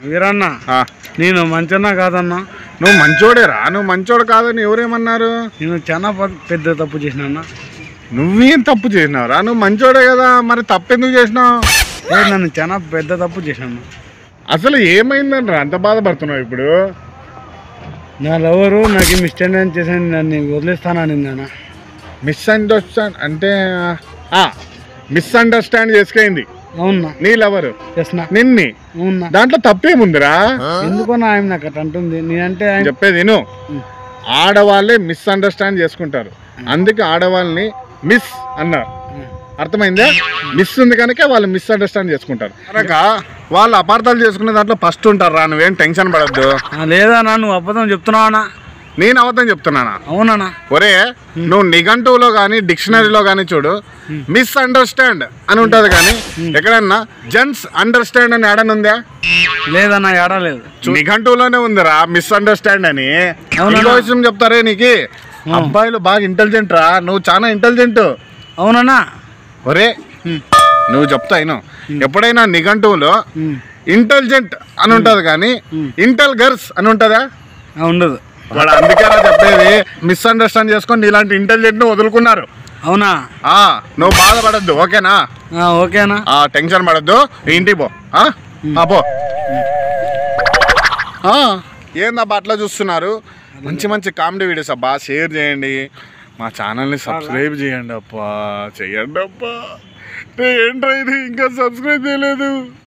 వీరన్న ఆ, నేను మంచన్నా కాదన్నా నువ్వు మంచోడేరా నువ్వు మంచోడు కాదని ఎవరేమన్నారు నేను చాలా ప- పెద్ద తప్పు చేసిన అన్న నువ్వేం తప్పు చేసినావురా నువ్వు మంచోడే కదా మరి తప్పెందుకు చేసినావు ఏ నన్ను చాలా పెద్ద తప్పు చేసిన అసలు ఏమైందంరా అంత బాధపడుతున్నావు ఇప్పుడు నా లవరు నాకు మిస్టేక్ చేసాను నన్ను వదిలేస్తానని అన్న మిస్అండర్స్టాండ్ అంటే మిస్అండర్స్టాండ్ చేసుకైంది అవునా నీ లవరు చేసిన నిన్ని అవునా దాంట్లో తప్పేముందిరా ఎందుకన్నా ఆయన నాకు అట్లా అంటుంది నేనంటే ఆయన చెప్పేది విను ఆడవాళ్ళే మిస్అండర్స్టాండ్ చేసుకుంటారు అందుకే ఆడవాళ్ళని మిస్ అన్నారు అర్థమైందా మిస్ ఉంది కనుక వాళ్ళు మిస్అండర్స్టాండ్ చేసుకుంటారు కనుక వాళ్ళు అపార్థాలు చేసుకునే దాంట్లో ఫస్ట్ ఉంటారు రా నువ్వేం టెన్షన్ పడద్దు ఆ, లేదన్నా నువ్వు అబద్ధం చెప్తున్నావా నేను అవద్దని చెప్తున్నానా అవునన్నా ఒరే నువ్వు నిఘంటువులో కానీ డిక్షనరీలో కానీ చూడు మిస్అండర్స్టాండ్ అని ఉంటది కానీ ఎక్కడన్నా జెంట్స్ అండర్స్టాండ్ అని ఏడనుందా లేదన్నా ఏడలేదు నిఘంటువులోనే ఉందిరా మిస్అండర్స్టాండ్ అని అవునా? ఇంకో విషయం చెప్తారే నీకు అబ్బాయిలు బాగా ఇంటెలిజెంట్ రా నువ్వు చాలా ఇంటెలిజెంట్ అవునన్నా ఒరే నువ్వు చెప్తా అయిను ఎప్పుడైనా నిఘంటువులో ఉమ్. ఇంటెలిజెంట్ అని ఉంటది కానీ ఇంటెల్ గర్ల్స్ అని ఉంటదా ఆ, ఉండదు వాడు అందుకేనా చెప్పేది మిస్అండర్స్టాండ్ చేసుకొని నీలాంటి ఇంటెలిజెంట్ ను వదులుకున్నారు అవునా ఆ నువ్వు బాధపడద్దు ఓకేనా ఆ, ఓకేనా ఆ టెన్షన్ పడద్దు ఇంటికి పో ఆ? ఆ, పో ఆ, ఏందబ్బా అట్లా చూస్తున్నారు మంచి మంచి కామెడీ వీడియోస్ అబ్బా షేర్ చేయండి మా ఛానల్ని సబ్స్క్రైబ్ చేయండి అబ్బా చేయండి అబ్బా ఏంట్రా ఇది ఇంకా సబ్స్క్రైబ్ చేయలేదు